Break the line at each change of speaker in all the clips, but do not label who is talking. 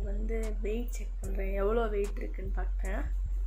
வந்து weight check பண்ணுறேன் எவ்வளோ வெயிட் இருக்குன்னு பார்க்குறேன்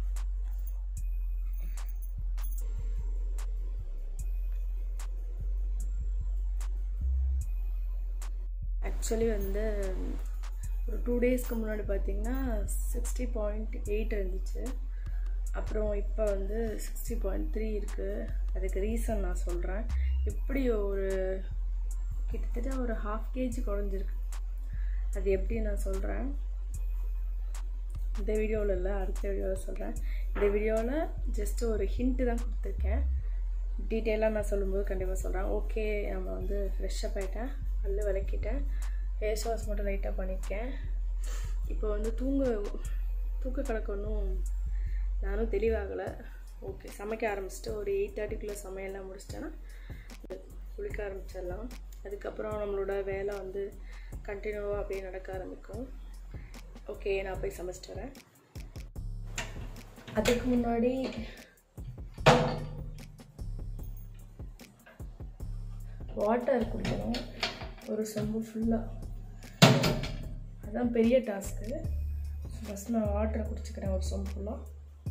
ஆக்சுவலி வந்து ஒரு டூ டேஸ்க்கு முன்னாடி பார்த்தீங்கன்னா சிக்ஸ்டி பாயிண்ட் எயிட் இருந்துச்சு அப்புறம் இப்போ வந்து சிக்ஸ்டி பாயிண்ட் த்ரீ இருக்குது அதுக்கு ரீசன் நான் சொல்கிறேன் எப்படி ஒரு கிட்டத்தட்ட ஒரு ஹாஃப் கேஜி குறைஞ்சிருக்கு அது எப்படி நான் சொல்கிறேன் இந்த வீடியோவில் இல்லை அடுத்த வீடியோவில் சொல்கிறேன் இந்த வீடியோவில் ஜஸ்ட் ஒரு ஹிண்ட்டு தான் கொடுத்துருக்கேன் டீட்டெயிலாக நான் சொல்லும்போது கண்டிப்பாக சொல்கிறேன் ஓகே நம்ம வந்து ஃப்ரெஷ்ஷப் ஆகிட்டேன் பல்லு விளக்கிட்டேன் ஃபேஸ் வாஷ் மட்டும் லைட்டாக பண்ணியிருக்கேன் இப்போ வந்து தூங்க தூக்க கணக்கு ஒன்றும் நானும் தெளிவாகலை ஓகே சமைக்க ஆரம்பிச்சிட்டு ஒரு எயிட் தேர்ட்டிக்குள்ளே சமையல்லாம் முடிச்சிட்டேன்னா குளிக்க ஆரம்பிச்சிடலாம் அதுக்கப்புறம் நம்மளோட வேலை வந்து கண்டினியூவாக அப்படியே நடக்க ஆரம்பிக்கும் ஓகே நான் போய் சமைச்சிட்டு வரேன் அதுக்கு முன்னாடி வாட்டர் குடிக்கணும் ஒரு செம்பு ஃபுல்லாக அதான் பெரிய டாஸ்க்கு ஃபஸ்ட் நான் வாட்டரை குடிச்சிக்கிறேன் ஒரு செம்பு ஃபுல்லாக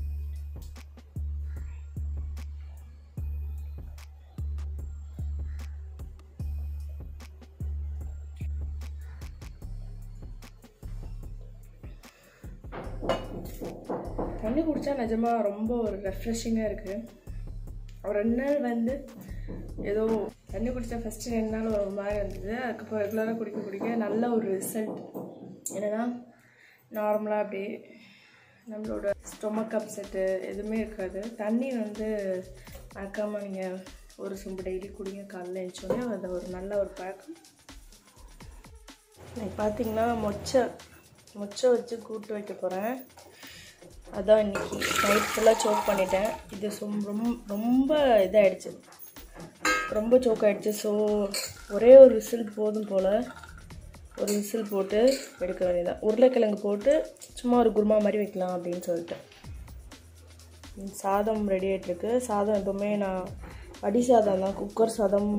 தண்ணி குடித்தா நிஜமாக ரொம்ப ஒரு ரெஃப்ரெஷிங்காக இருக்குது ஒரு ரெண்டு நாள் வந்து ஏதோ தண்ணி குடித்தா ஃபஸ்ட்டு ரெண்டு நாள் ஒரு மாதிரி இருந்தது அதுக்கப்புறம் ரெகுலராக குடிக்க குடிக்க நல்ல ஒரு ரிசல்ட் என்னன்னா நார்மலாக அப்படியே நம்மளோட ஸ்டொமக் அப்செட்டு எதுவுமே இருக்காது தண்ணி வந்து மறக்காமல் நீங்கள் ஒரு சொம்பு டெய்லி குடிங்க காலைல எழுந்தோடனே அது ஒரு நல்ல ஒரு பழக்கம் இன்னைக்கு பார்த்தீங்கன்னா மொச்சை மொச்சை வச்சு கூட்டு வைக்க போகிறேன் அதான் இன்னைக்கு நைட் ஃபுல்லாக சோக் பண்ணிட்டேன் இது சொம் ரொம்ப ரொம்ப இதாகிடுச்சு ரொம்ப சோக் ஆகிடுச்சு ஸோ ஒரே ஒரு விசில் போதும் போல் ஒரு விசில் போட்டு எடுக்க வேண்டியதான் உருளைக்கிழங்கு போட்டு சும்மா ஒரு குருமா மாதிரி வைக்கலாம் அப்படின்னு சொல்லிட்டு ம், சாதம் ரெடி ஆகிட்டுருக்கு சாதம் எப்போவுமே நான் அடி சாதம் தான் குக்கர் சாதம்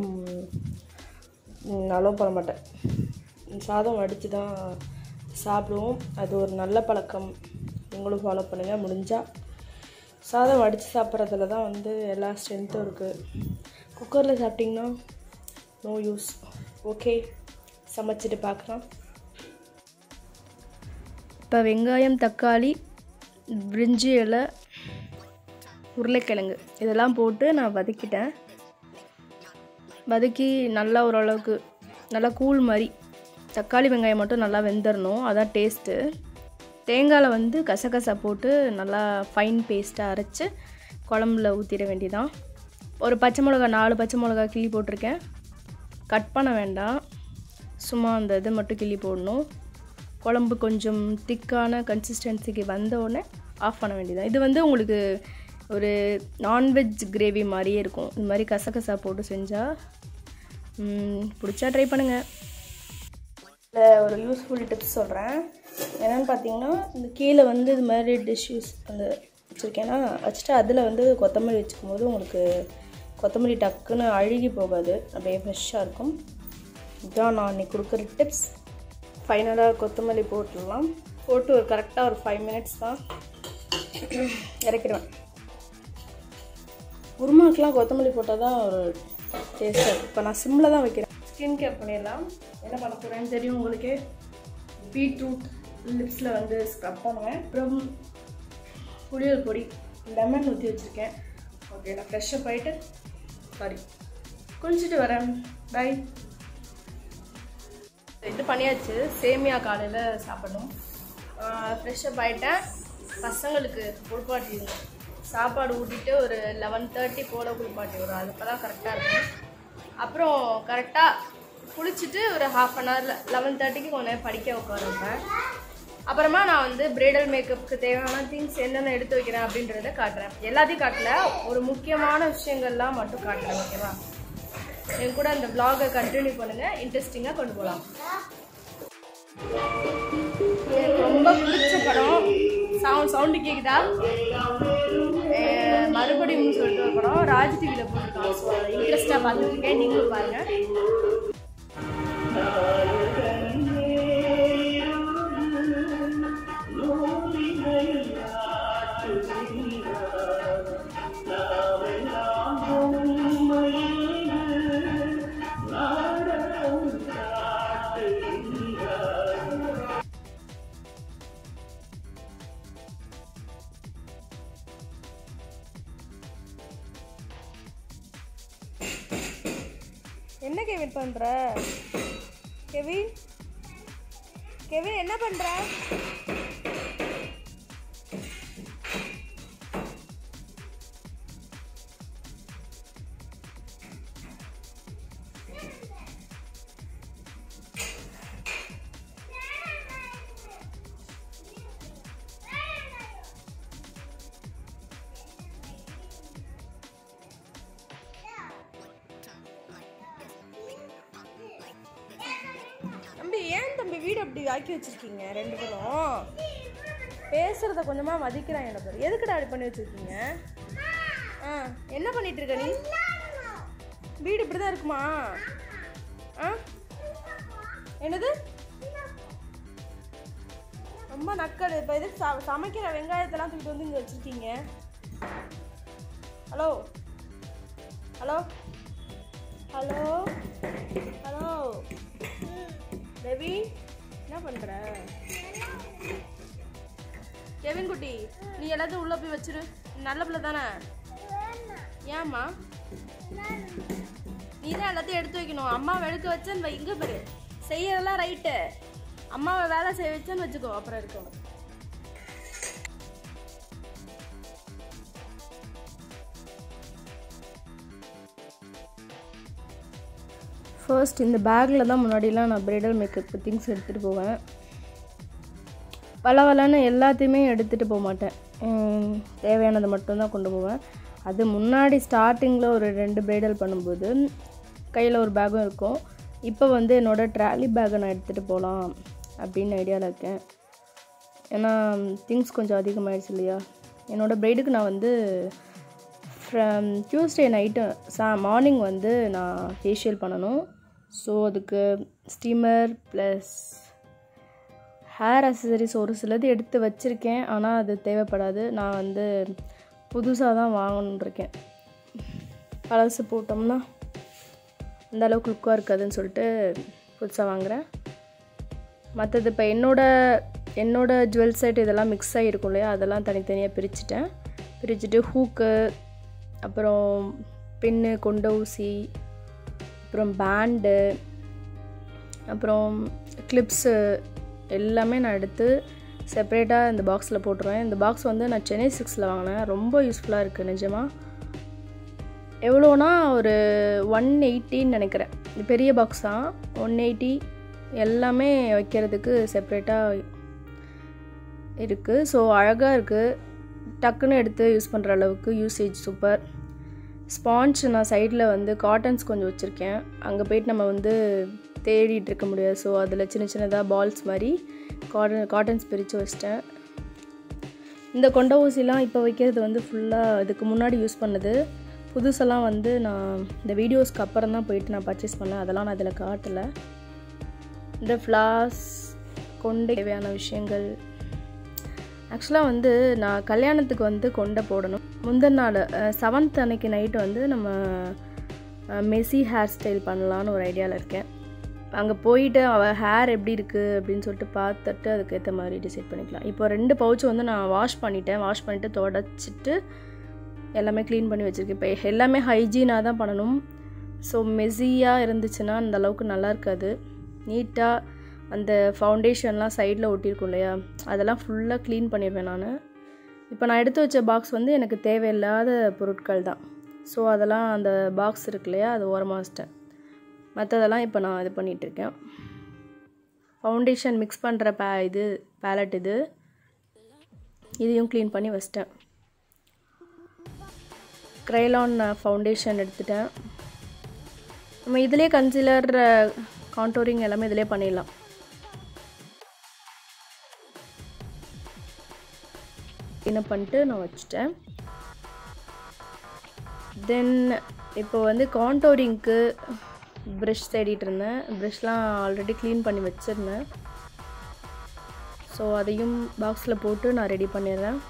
அலோவ் பண்ண மாட்டேன் ம், சாதம் வடித்து தான் சாப்பிடுவோம் அது ஒரு நல்ல பழக்கம் நீங்களும் ஃபாலோ பண்ணுங்கள் முடிஞ்சால் சாதம் வடித்து சாப்பிட்றதுல தான் வந்து எல்லா ஸ்ட்ரென்த்தும் இருக்குது குக்கரில் சாப்பிட்டிங்கன்னா நோ யூஸ் ஓகே சமைச்சிட்டு பார்க்கலாம் இப்போ வெங்காயம் தக்காளி பிரிஞ்சி இலை உருளைக்கிழங்கு இதெல்லாம் போட்டு நான் வதக்கிட்டேன் வதக்கி நல்லா ஓரளவுக்கு நல்லா கூழ் மாதிரி தக்காளி வெங்காயம் மட்டும் நல்லா வெந்துடணும் அதான் டேஸ்ட்டு தேங்காயில் வந்து கசகசா போட்டு நல்லா ஃபைன் பேஸ்ட்டாக அரைச்சி குழம்புல ஊற்றிட வேண்டியதான் ஒரு பச்சை மிளகா நாலு பச்சை மிளகா கிள்ளி போட்டிருக்கேன் கட் பண்ண வேண்டாம் சும்மா அந்த இது மட்டும் கிள்ளி போடணும் குழம்பு கொஞ்சம் திக்கான கன்சிஸ்டன்சிக்கு வந்த உடனே ஆஃப் பண்ண வேண்டியதான் இது வந்து உங்களுக்கு ஒரு நான்வெஜ் கிரேவி மாதிரியே இருக்கும் இந்த மாதிரி கசகசா போட்டு செஞ்சால் பிடிச்சா ட்ரை பண்ணுங்கள் இதில் ஒரு யூஸ்ஃபுல் டிப்ஸ் சொல்கிறேன் என்னென்னு பார்த்தீங்கன்னா இந்த கீழே வந்து இது மாதிரி டிஷ்யூஸ் அந்த வச்சுருக்கேன்னா வச்சுட்டு அதில் வந்து கொத்தமல்லி வச்சுக்கும் போது உங்களுக்கு கொத்தமல்லி டக்குன்னு அழுகி போகாது அப்படியே ஃப்ரெஷ்ஷாக இருக்கும் இதுதான் நான் இன்னைக்கு கொடுக்குற டிப்ஸ் ஃபைனலாக கொத்தமல்லி போட்டுடலாம் போட்டு ஒரு கரெக்டாக ஒரு ஃபைவ் மினிட்ஸ் தான் இறக்கிடுவேன் குருமாக்கெலாம் கொத்தமல்லி போட்டால் தான் ஒரு டேஸ்ட்டாக இருக்கும் இப்போ நான் சிம்மில் தான் வைக்கிறேன் ஸ்கின் கேர் பண்ணிடலாம் என்ன பண்ண போகிறேன்னு தெரியும் உங்களுக்கு பீட்ரூட் லிப்ஸில் வந்து ஸ்க்ரப் பண்ணுவேன் அப்புறம் புளியல் பொடி லெமன் ஊற்றி வச்சுருக்கேன் ஓகே நான் ஃப்ரெஷ்ஷப் ஆகிட்டு சாரி குளிச்சுட்டு வரேன் பை இது பண்ணியாச்சு சேமியா காலையில் சாப்பிடணும் ஃப்ரெஷ்ஷப் ஆகிட்டேன் பசங்களுக்கு குளிப்பாட்டி சாப்பாடு ஊட்டிட்டு ஒரு லெவன் தேர்ட்டி போல் குளிப்பாட்டி வரும் அது தான் கரெக்டாக இருக்கும் அப்புறம் கரெக்டாக குளிச்சுட்டு ஒரு ஹாஃப் அன் ஹவரில் லெவன் தேர்ட்டிக்கு கொஞ்ச நேரம் படிக்க உட்காருப்பேன் அப்புறமா நான் வந்து பிரைடல் மேக்கப்புக்கு தேவையான திங்ஸ் என்னென்ன எடுத்து வைக்கிறேன் அப்படின்றத காட்டுறேன் எல்லாத்தையும் காட்டல ஒரு முக்கியமான விஷயங்கள்லாம் மட்டும் காட்டுறேன் ஓகேவா என் கூட அந்த vlog-அ கண்டினியூ பண்ணுங்க இன்ட்ரெஸ்டிங்காக கொண்டு போகலாம் எனக்கு ரொம்ப பிடிச்ச படம் சவுண்ட் சவுண்டு கேக்குதா அஹ் மறுபடியும் சொல்லிட்டு ஒரு படம் ராஜ் டிவியில் போட்டிருக்காங்க ஸோ அதை இன்ட்ரெஸ்டாக பார்த்துட்டு இருக்கேன் நீங்களும் பாருங்க பண்ணுற கெவின் கெவின் என்ன பண்ணுற தம்பி ஏன் தம்பி வீடு அப்படி ஆக்கி வச்சிருக்கீங்க ரெண்டு பேரும் பேசுறத கொஞ்சமா மதிக்கிறான் என்ன பேர் எதுக்குடா அப்படி பண்ணி வச்சிருக்கீங்க ஆ என்ன பண்ணிட்டு இருக்க நீ வீடு இப்படி தான் இருக்குமா ஆ என்னது ரொம்ப நக்கல் இப்போ எதுக்கு ச சமைக்கிற வெங்காயத்தெல்லாம் தூக்கிட்டு வந்து இங்கே வச்சுருக்கீங்க hello hello hello hello Ravi என்ன பண்ற கெவின் குட்டி நீ எல்லாத்தையும் உள்ள போய் வச்சிரு நல்ல பிள்ளை தானே ஏம்மா நீ தான் எல்லாத்தையும் எடுத்து வைக்கணும் அம்மா வெளுக்க வச்சேன்னு வை இங்க பாரு செய்யறதெல்லாம் ரைட்டு அம்மாவை வேலை செய்ய வச்சேன்னு வச்சுக்கோ அப்புறம் இருக்கணும் ஃபர்ஸ்ட் இந்த பேக்கில் தான் முன்னாடிலாம் நான் பிரைடல் மேக்கப் திங்ஸ் எடுத்துகிட்டு போவேன் பலவலன்னு எல்லாத்தையுமே எடுத்துகிட்டு போக மாட்டேன் உம், தேவையானதை மட்டும்தான் கொண்டு போவேன் அது முன்னாடி ஸ்டார்டிங்கில் ஒரு ரெண்டு பிரைடல் பண்ணும்போது கையில் ஒரு பேக்கும் இருக்கும் இப்போ வந்து என்னோடய ட்ராலி பேக்கை நான் எடுத்துகிட்டு போகலாம் அப்படின்னு ஐடியாவில் இருக்கேன் ஏன்னா திங்ஸ் கொஞ்சம் அதிகமாகிடுச்சு இல்லையா என்னோடய பிரைடுக்கு நான் வந்து ஃப்ரம் டியூஸ்டே நைட்டு சா மார்னிங் வந்து நான் ஃபேஷியல் பண்ணணும் ஸோ அதுக்கு ஸ்டீமர் ப்ளஸ் ஹேர் அசசரிஸ் ஒரு சிலது எடுத்து வச்சுருக்கேன் ஆனால் அது தேவைப்படாது நான் வந்து புதுசாக தான் வாங்கணுன்னு இருக்கேன் பழசு போட்டோம்னா அந்த அளவுக்கு லுக்காக இருக்காதுன்னு சொல்லிட்டு புதுசாக வாங்குகிறேன் மற்றது இப்போ என்னோட என்னோட ஜுவல் செட் இதெல்லாம் மிக்ஸ் ஆகிருக்கும் இல்லையா அதெல்லாம் தனித்தனியாக பிரிச்சுட்டேன் பிரிச்சுட்டு ஹூக்கு அப்புறம் பின்னு கொண்ட ஊசி அப்புறம் பேண்டு அப்புறம் கிளிப்ஸு எல்லாமே நான் எடுத்து செப்பரேட்டாக இந்த பாக்ஸில் போட்டுருவேன் இந்த பாக்ஸ் வந்து நான் சென்னை சிக்ஸில் வாங்கினேன் ரொம்ப யூஸ்ஃபுல்லாக இருக்குது நிஜமாக எவ்வளோனா ஒரு ஒன் எயிட்டின்னு நினைக்கிறேன் இது பெரிய பாக்ஸ் தான் ஒன் எயிட்டி எல்லாமே வைக்கிறதுக்கு செப்ரேட்டாக இருக்குது ஸோ அழகாக இருக்குது டக்குன்னு எடுத்து யூஸ் பண்ணுற அளவுக்கு யூசேஜ் சூப்பர் ஸ்பாஞ்ச் நான் சைடில் வந்து காட்டன்ஸ் கொஞ்சம் வச்சுருக்கேன் அங்கே போயிட்டு நம்ம வந்து தேடிட்டு இருக்க முடியாது ஸோ அதில் சின்ன சின்னதாக பால்ஸ் மாதிரி காட்டன் காட்டன்ஸ் பிரித்து வச்சிட்டேன் இந்த கொண்ட ஊசிலாம் இப்போ வைக்கிறது வந்து ஃபுல்லாக இதுக்கு முன்னாடி யூஸ் பண்ணது புதுசெல்லாம் வந்து நான் இந்த வீடியோஸ்க்கு அப்புறம் தான் போயிட்டு நான் பர்ச்சேஸ் பண்ணேன் அதெல்லாம் நான் இதில் காட்டலை இந்த ஃப்ளாஸ் கொண்டை தேவையான விஷயங்கள் ஆக்சுவலாக வந்து நான் கல்யாணத்துக்கு வந்து கொண்டை போடணும் முந்தின நாள் செவன்த் அன்னைக்கு நைட்டு வந்து நம்ம மெஸ்ஸி ஹேர் ஸ்டைல் பண்ணலான்னு ஒரு ஐடியாவில் இருக்கேன் அங்கே போயிட்டு அவள் ஹேர் எப்படி இருக்குது அப்படின்னு சொல்லிட்டு பார்த்துட்டு அதுக்கேற்ற மாதிரி டிசைட் பண்ணிக்கலாம் இப்போ ரெண்டு பவுச் வந்து நான் வாஷ் பண்ணிட்டேன் வாஷ் பண்ணிவிட்டு தொடச்சிட்டு எல்லாமே க்ளீன் பண்ணி வச்சுருக்கேன் இப்போ எல்லாமே ஹைஜீனாக தான் பண்ணணும் ஸோ மெஸ்ஸியாக இருந்துச்சுன்னா அந்த அளவுக்கு நல்லா இருக்காது நீட்டாக அந்த ஃபவுண்டேஷன்லாம் சைடில் ஒட்டியிருக்கும் இல்லையா அதெல்லாம் ஃபுல்லாக க்ளீன் பண்ணிடுவேன் நான் இப்போ நான் எடுத்து வச்ச பாக்ஸ் வந்து எனக்கு தேவையில்லாத பொருட்கள் தான் ஸோ அதெல்லாம் அந்த பாக்ஸ் இருக்கு இல்லையா அது ஓரமாக வச்சிட்டேன் மற்றதெல்லாம் இப்போ நான் இது பண்ணிகிட்ருக்கேன் ஃபவுண்டேஷன் மிக்ஸ் பண்ணுற பே இது பேலட் இது இதையும் க்ளீன் பண்ணி வச்சிட்டேன் க்ரைலான் ஃபவுண்டேஷன் எடுத்துட்டேன் நம்ம இதிலே கன்சிலர் கான்டோரிங் எல்லாமே இதிலே பண்ணிடலாம் என்ன பண்ணிட்டு நான் வச்சுட்டேன் தென் இப்போ வந்து கான்டோரிங்க்கு ப்ரஷ் தேடிட்டு இருந்தேன் ப்ரஷ்லாம் ஆல்ரெடி க்ளீன் பண்ணி வச்சுருந்தேன் ஸோ அதையும் பாக்ஸில் போட்டு நான் ரெடி பண்ணிடுறேன்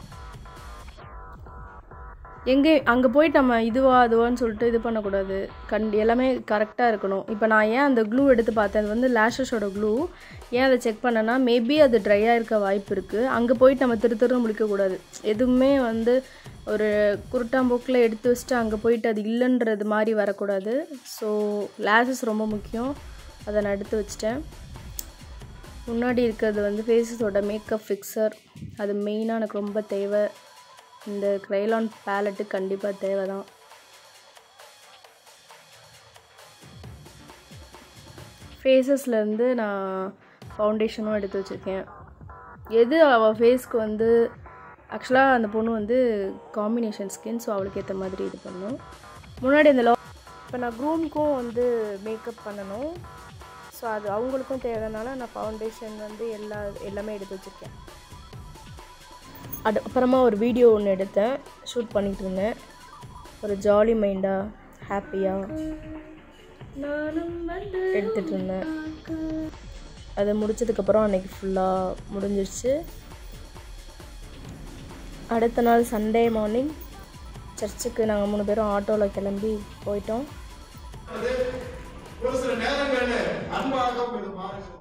எங்கே அங்கே போயிட்டு நம்ம இதுவா அதுவான்னு சொல்லிட்டு இது பண்ணக்கூடாது கண் எல்லாமே கரெக்டாக இருக்கணும் இப்போ நான் ஏன் அந்த க்ளூ எடுத்து பார்த்தேன் அது வந்து லேஷஸோட க்ளூ ஏன் அதை செக் பண்ணேன்னா மேபி அது ட்ரையாக இருக்க வாய்ப்பு இருக்குது அங்கே போயிட்டு நம்ம திரு திரு முடிக்கக்கூடாது எதுவுமே வந்து ஒரு குருட்டாம்போக்கில் எடுத்து வச்சுட்டு அங்கே போயிட்டு அது இல்லைன்றது மாதிரி வரக்கூடாது ஸோ லேசஸ் ரொம்ப முக்கியம் அதை நான் எடுத்து வச்சிட்டேன் முன்னாடி இருக்கிறது வந்து ஃபேஸஸோட மேக்கப் ஃபிக்சர் அது மெயினாக எனக்கு ரொம்ப தேவை இந்த க்ரைலான் பேலட்டு கண்டிப்பாக தேவை தான் ஃபேஸஸ்லேருந்து நான் ஃபவுண்டேஷனும் எடுத்து வச்சுருக்கேன் எது அவள் ஃபேஸ்க்கு வந்து ஆக்சுவலாக அந்த பொண்ணு வந்து காம்பினேஷன் ஸ்கின் ஸோ அவளுக்கு ஏற்ற மாதிரி இது பண்ணும் முன்னாடி இந்த லா இப்போ நான் க்ரூம்க்கும் வந்து மேக்கப் பண்ணணும் ஸோ அது அவங்களுக்கும் தேவைனால நான் ஃபவுண்டேஷன் வந்து எல்லா எல்லாமே எடுத்து வச்சுருக்கேன் அது அப்புறமா ஒரு வீடியோ ஒன்று எடுத்தேன் ஷூட் பண்ணிகிட்டு இருந்தேன் ஒரு ஜாலி மைண்டாக ஹாப்பியாக எடுத்துகிட்டு இருந்தேன் அதை முடிச்சதுக்கப்புறம் அன்றைக்கி ஃபுல்லாக முடிஞ்சிருச்சு அடுத்த நாள் சண்டே மார்னிங் சர்ச்சுக்கு நாங்கள் மூணு பேரும் ஆட்டோவில் கிளம்பி போயிட்டோம்
ஒரு சில நேரங்கள்ல அன்பாக ஒரு மாறுகிறது